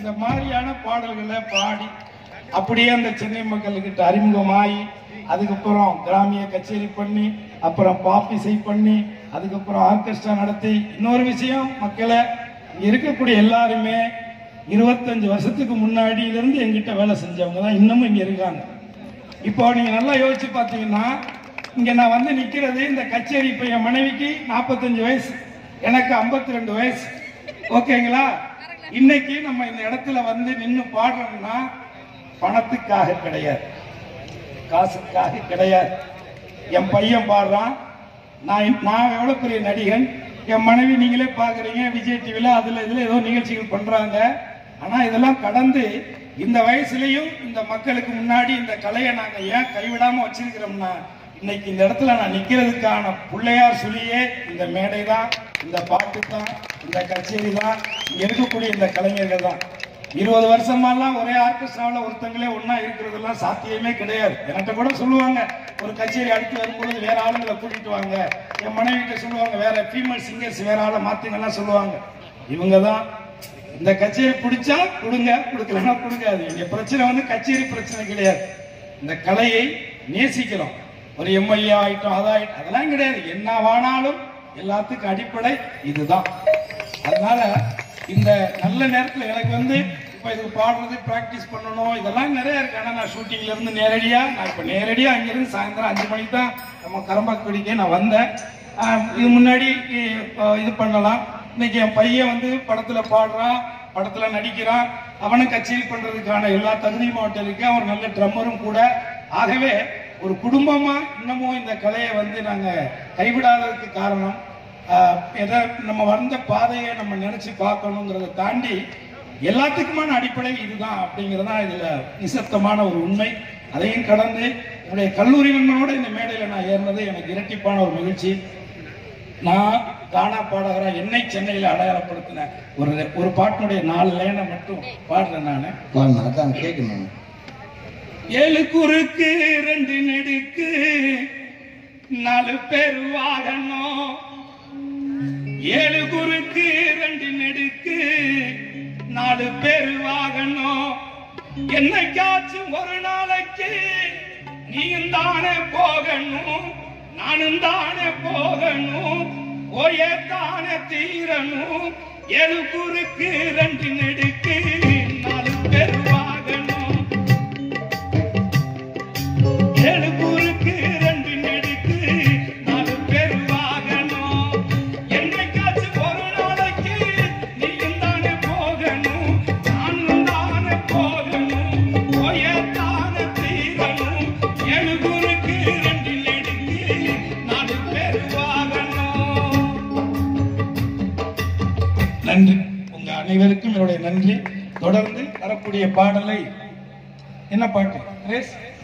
இந்த மாதிரியான பாடல்களை பாடி அப்படியே அந்த சென்னை மக்கள்கிட்ட அறிமுகமாகி அதுக்கப்புறம் கிராமிய கச்சேரி பண்ணி அப்புறம் பாப் இசை பண்ணி அதுக்கப்புறம் ஆர்கெஸ்ட்ரா நடத்தி இன்னொரு விஷயம் மக்களை இங்க இருக்கக்கூடிய எல்லாருமே இருபத்தஞ்சு வருஷத்துக்கு முன்னாடியில இருந்து எங்கிட்ட வேலை செஞ்சவங்க தான் இன்னமும் இங்க இருக்காங்க இப்போ நீங்க நல்லா யோசிச்சு பார்த்தீங்கன்னா இங்க நான் வந்து நிக்கிறது இந்த கச்சேரி இப்ப என் மனைவிக்கு 45 வயசு எனக்கு 52 ரெண்டு வயசு ஓகேங்களா இன்னைக்கு நம்ம இந்த இடத்துல வந்து நின்று பாடுறோம்னா பணத்துக்காக கிடையாது காசுக்காக கிடையாது என் பையன் பாடுறான் நான் நான் எவ்வளவு பெரிய நடிகன் என் மனைவி நீங்களே பாக்குறீங்க விஜய் டிவில அதுல இதுல ஏதோ நிகழ்ச்சிகள் பண்றாங்க ஆனா இதெல்லாம் கடந்து இந்த வயசுலயும் இந்த மக்களுக்கு முன்னாடி இந்த கலையை நாங்க ஏன் கைவிடாம வச்சிருக்கிறோம்னா இன்னைக்கு இந்த இடத்துல நான் நிக்கிறதுக்கான பிள்ளையார் சொல்லியே இந்த மேடை தான் இந்த பாட்டு தான் இந்த கச்சேரி தான் இங்க இருக்கக்கூடிய இந்த கலைஞர்கள் தான் இருபது வருஷமாலாம் ஒரே ஆர்கெஸ்ட்ராவில் ஒருத்தங்களே ஒண்ணா இருக்கிறதெல்லாம் சாத்தியமே கிடையாது என்கிட்ட கூட சொல்லுவாங்க ஒரு கச்சேரி அடுத்து வரும்பொழுது வேற ஆளுங்களை கூட்டிட்டு வாங்க என் மனைவி கிட்ட சொல்லுவாங்க வேற ஃபீமேல் சிங்கர்ஸ் வேற ஆளை மாத்துங்கலாம் சொல்லுவாங்க இவங்க தான் இந்த கச்சேரி பிடிச்சா கொடுங்க கொடுக்கலன்னா கொடுக்காது இங்க பிரச்சனை வந்து கச்சேரி பிரச்சனை கிடையாது இந்த கலையை நேசிக்கிறோம் ஒரு எம்எல்ஏ ஆயிட்டோம் அதாயிட்டோம் அதெல்லாம் கிடையாது என்ன வானாலும் எல்லாத்துக்கும் அடிப்படை இதுதான் அதனால இந்த நல்ல நேரத்துல எனக்கு வந்து இப்ப இது பாடுறது பிராக்டிஸ் பண்ணணும் இதெல்லாம் நிறைய இருக்கு ஆனா நான் ஷூட்டிங்ல இருந்து நேரடியா நான் இப்ப நேரடியா அங்கிருந்து சாயந்தரம் அஞ்சு மணிக்கு தான் நம்ம கரம்பாக்குடிக்கே நான் வந்தேன் ஆஹ் இது முன்னாடி இ- இது பண்ணலாம் இன்னைக்கு என் பையன் வந்து படத்துல பாடுறான் படத்துல நடிக்கிறான் அவனும் கச்சேரி பண்றதுக்கான எல்லா தகுதியும் அவன்கிட்ட இருக்கு அவன் நல்ல ட்ரம்மரும் கூட ஆகவே ஒரு குடும்பமா இன்னமும் இந்த கலையை வந்து நாங்க கைவிடாததுக்கு காரணம் ஆஹ் எதை நம்ம வந்த பாதையை நம்ம நினைச்சு பார்க்கணுங்கிறத தாண்டி எல்லாத்துக்குமான அடிப்படை இதுதான் அப்படிங்கிறது தான் இதுல நிசப்தமான ஒரு உண்மை அதையும் கடந்து என்னுடைய கல்லூரி நண்பனோட இந்த மேடையில நான் ஏறினது எனக்கு இரட்டிப்பான ஒரு மகிழ்ச்சி நான் கானா பாடகரா என்னை சென்னையில அடையாளப்படுத்தின ஒரு ஒரு பாட்டினுடைய நாலு லைனை மட்டும் பாடுறேன் நான் பாருங்க அதான் கேட்கணும் ஏழு குறுக்கு ரெண்டு நெடுக்கு நாலு பேர் வாகனம் ஏழு குறுக்கு ரெண்டு நெடுக்கு நாலு பேர் வாகனம் என்னைக்காச்சும் ஒரு நாளைக்கு நீயும் தானே போகணும் நானும் தானே போகணும் போயே தானே தீரணும் ஏழு குறுக்கு ரெண்டு நெடுக்கு நாலு பேர் வாகனம் ஏழு குறுக்கு ரெண்டு நெடுக்கு நாலு பேர் வாகனம் என்னைக்காச்சும் ஒரு நாளைக்கு நீயும் தானே போகணும் நானும் தானே போகணும் போயே தானே தீரணும் ஏழு குறுக்கு ரெண்டு நெடுக்கு நாலு பேர் வாகனம் நன்றி உங்க அனைவருக்கும் என்னுடைய நன்றி தொடர்ந்து வரக்கூடிய பாடலை என்ன பாட்டு ரேஸ்